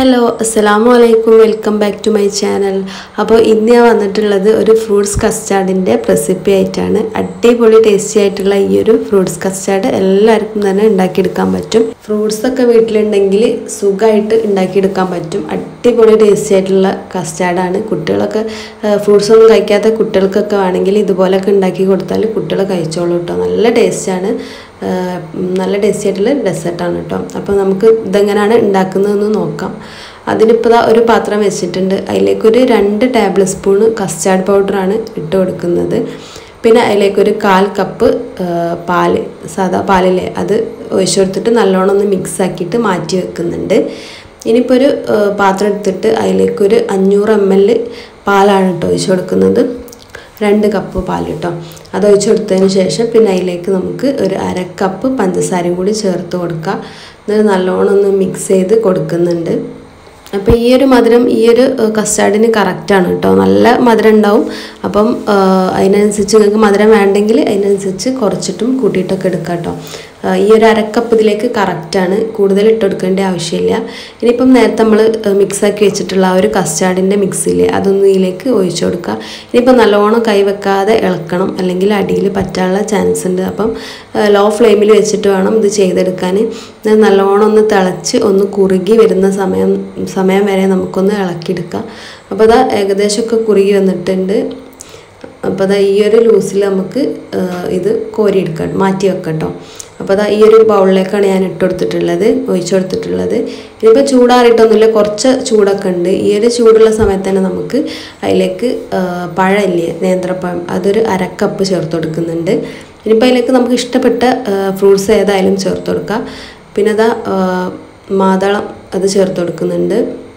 hello അസ്സലാമു അലൈക്കും welcome back to my channel അപ്പോൾ ഇന്ന് ഞാൻ വന്നിട്ടുള്ളത് ഒരു ഫ്രൂട്ട്സ് കസ്റ്റാർഡിൻ്റെ റെസിപ്പി ആയിട്ടാണ് അടിപൊളി ടേസ്റ്റി ആയിട്ടുള്ള ഈ ഒരു ഫ്രൂട്ട്സ് കസ്റ്റാർഡ് എല്ലാവർക്കും തന്നെ ഉണ്ടാക്കിയെടുക്കാൻ പറ്റും ഫ്രൂട്ട്സ് ഒക്കെ വീട്ടിലുണ്ടെങ്കിൽ സുഖമായിട്ട് ഉണ്ടാക്കിയെടുക്കാൻ പറ്റും അടിപൊളി ടേസ്റ്റി ആയിട്ടുള്ള കസ്റ്റാർഡാണ് കുട്ടികളൊക്കെ ഫ്രൂട്ട്സ് ഒന്നും കഴിക്കാത്ത കുട്ടികൾക്കൊക്കെ വേണമെങ്കിൽ ഇതുപോലൊക്കെ ഉണ്ടാക്കി കൊടുത്താൽ കുട്ടികൾ കഴിച്ചോളൂ കേട്ടോ നല്ല ടേസ്റ്റാണ് നല്ല ടേസ്റ്റി ആയിട്ടുള്ള ഡെസേർട്ടാണ് കേട്ടോ അപ്പോൾ നമുക്ക് ഇതെങ്ങനെയാണ് ഉണ്ടാക്കുന്നതെന്ന് നോക്കാം അതിനിപ്പോൾ ഒരു പാത്രം വെച്ചിട്ടുണ്ട് അതിലേക്കൊരു രണ്ട് ടേബിൾ സ്പൂൺ കസ്റ്റാർഡ് പൗഡറാണ് ഇട്ട് കൊടുക്കുന്നത് പിന്നെ അതിലേക്കൊരു കാൽ കപ്പ് പാല് സാധാ പാലില്ലേ അത് ഒഴിച്ചു കൊടുത്തിട്ട് നല്ലോണം ഒന്ന് മിക്സ് ആക്കിയിട്ട് മാറ്റി വെക്കുന്നുണ്ട് ഇനിയിപ്പോൾ ഒരു പാത്രം എടുത്തിട്ട് അതിലേക്കൊരു അഞ്ഞൂറ് എം എൽ പാലാണ് കേട്ടോ ഒഴിച്ചു കൊടുക്കുന്നത് രണ്ട് കപ്പ് പാൽ കേട്ടോ അത് ഒഴിച്ചു കൊടുത്തതിന് ശേഷം പിന്നെ അതിലേക്ക് നമുക്ക് ഒരു അര കപ്പ് പഞ്ചസാരയും കൂടി ചേർത്ത് കൊടുക്കുക എന്നിട്ട് നല്ലോണം ഒന്ന് മിക്സ് ചെയ്ത് കൊടുക്കുന്നുണ്ട് അപ്പോൾ ഈ ഒരു മധുരം ഈ ഒരു കസ്റ്റാർഡിന് കറക്റ്റാണ് കേട്ടോ നല്ല മധുരം ഉണ്ടാവും അപ്പം അതിനനുസരിച്ച് നിങ്ങൾക്ക് മധുരം വേണ്ടെങ്കിൽ അതിനനുസരിച്ച് കുറച്ചിട്ടും കൂട്ടിയിട്ടൊക്കെ എടുക്കാം കേട്ടോ ഈ ഒരു അരക്കപ്പ് ഇതിലേക്ക് കറക്റ്റാണ് കൂടുതൽ ഇട്ടെടുക്കേണ്ട ആവശ്യമില്ല ഇനിയിപ്പം നേരത്തെ നമ്മൾ മിക്സാക്കി വെച്ചിട്ടുള്ള ആ ഒരു കസ്റ്റാർഡിൻ്റെ മിക്സില്ലേ അതൊന്നും ഇതിലേക്ക് ഒഴിച്ചു കൊടുക്കുക ഇനിയിപ്പം നല്ലോണം കൈവെക്കാതെ ഇളക്കണം അല്ലെങ്കിൽ അടിയിൽ പറ്റാനുള്ള ചാൻസ് ഉണ്ട് അപ്പം ലോ ഫ്ലെയിമിൽ വെച്ചിട്ട് വേണം ഇത് ചെയ്തെടുക്കാൻ നല്ലോണം ഒന്ന് തിളച്ച് ഒന്ന് കുറുകി വരുന്ന സമയം സമയം വരെ നമുക്കൊന്ന് ഇളക്കിയെടുക്കാം അപ്പോൾ അതാ ഏകദേശമൊക്കെ കുറുകി വന്നിട്ടുണ്ട് അപ്പോൾ അതാ ഈ ഒരു ലൂസിൽ നമുക്ക് ഇത് കോരിയെടുക്കാം മാറ്റി വെക്കാം കേട്ടോ അപ്പോൾ അതാ ഈ ഒരു ബൗളിലേക്കാണ് ഞാൻ ഇട്ട് കൊടുത്തിട്ടുള്ളത് ഒഴിച്ചു കൊടുത്തിട്ടുള്ളത് ഇതിപ്പോൾ ചൂടാറിയിട്ടൊന്നുമില്ല കുറച്ച് ചൂടൊക്കെ ഉണ്ട് ഈ ഒരു ചൂടുള്ള സമയത്ത് തന്നെ നമുക്ക് അതിലേക്ക് പഴമില്ലേ നേന്ത്രപ്പഴം അതൊരു അരക്കപ്പ് ചേർത്ത് കൊടുക്കുന്നുണ്ട് ഇനിയിപ്പോൾ അതിലേക്ക് നമുക്ക് ഇഷ്ടപ്പെട്ട ഫ്രൂട്ട്സ് ഏതായാലും ചേർത്ത് കൊടുക്കാം പിന്നെ അതാ മാതളം അത് ചേർത്ത് കൊടുക്കുന്നുണ്ട്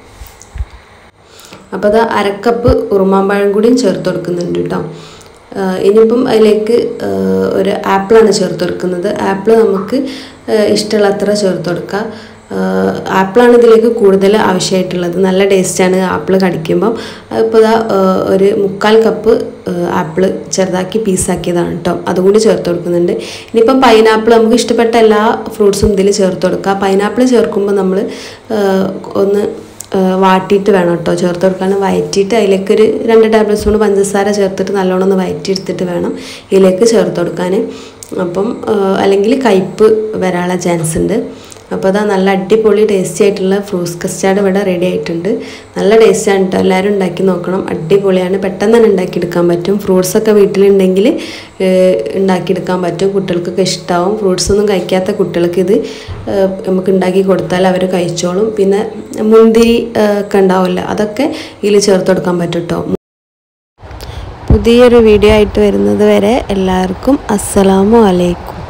അപ്പോൾ അത് അരക്കപ്പ് ഉറുമാമ്പഴം കൂടിയും ചേർത്ത് കൊടുക്കുന്നുണ്ട് കേട്ടോ ഇനിയിപ്പം അതിലേക്ക് ഒരു ആപ്പിളാണ് ചേർത്ത് കൊടുക്കുന്നത് ആപ്പിൾ നമുക്ക് ഇഷ്ടമുള്ള അത്ര ചേർത്ത് കൊടുക്കുക ആപ്പിളാണ് ഇതിലേക്ക് കൂടുതൽ ആവശ്യമായിട്ടുള്ളത് നല്ല ടേസ്റ്റാണ് ആപ്പിൾ കടിക്കുമ്പം ഇപ്പോൾ ഇതാ ഒരു മുക്കാൽ കപ്പ് ആപ്പിൾ ചെറുതാക്കി പീസാക്കിയതാണ് കേട്ടോ അതുകൂടി ചേർത്ത് കൊടുക്കുന്നുണ്ട് ഇനിയിപ്പം പൈനാപ്പിൾ നമുക്ക് ഇഷ്ടപ്പെട്ട എല്ലാ ഫ്രൂട്ട്സും ഇതിൽ ചേർത്ത് കൊടുക്കുക പൈനാപ്പിൾ ചേർക്കുമ്പോൾ നമ്മൾ ഒന്ന് വാട്ടിയിട്ട് വേണം കേട്ടോ ചേർത്ത് കൊടുക്കാൻ വയറ്റിയിട്ട് അതിലേക്കൊരു രണ്ട് ടേബിൾ സ്പൂൺ പഞ്ചസാര ചേർത്തിട്ട് നല്ലോണം ഒന്ന് വയറ്റിയെടുത്തിട്ട് വേണം ഇതിലേക്ക് ചേർത്ത് കൊടുക്കാൻ അപ്പം അല്ലെങ്കിൽ കയ്പ്പ് വരാനുള്ള ചാൻസ് ഉണ്ട് അപ്പോൾ അതാ നല്ല അടിപൊളി ടേസ്റ്റി ആയിട്ടുള്ള ഫ്രൂട്ട്സ് കസ്റ്റാർഡ് ഇവിടെ റെഡി ആയിട്ടുണ്ട് നല്ല ടേസ്റ്റാണ് കേട്ടോ എല്ലാവരും ഉണ്ടാക്കി നോക്കണം അടിപൊളിയാണ് പെട്ടെന്ന് തന്നെ ഉണ്ടാക്കിയെടുക്കാൻ പറ്റും ഫ്രൂട്ട്സൊക്കെ വീട്ടിലുണ്ടെങ്കിൽ ഉണ്ടാക്കിയെടുക്കാൻ പറ്റും കുട്ടികൾക്കൊക്കെ ഇഷ്ടമാവും ഫ്രൂട്ട്സ് ഒന്നും കഴിക്കാത്ത കുട്ടികൾക്ക് ഇത് നമുക്ക് ഉണ്ടാക്കി കൊടുത്താൽ അവർ കഴിച്ചോളും പിന്നെ മുന്തിരി ഒക്കെ ഉണ്ടാവില്ല അതൊക്കെ ഇതിൽ ചേർത്ത് കൊടുക്കാൻ പറ്റും കേട്ടോ പുതിയൊരു വീഡിയോ ആയിട്ട് വരുന്നത് വരെ എല്ലാവർക്കും അസ്സലാമു അലൈക്കും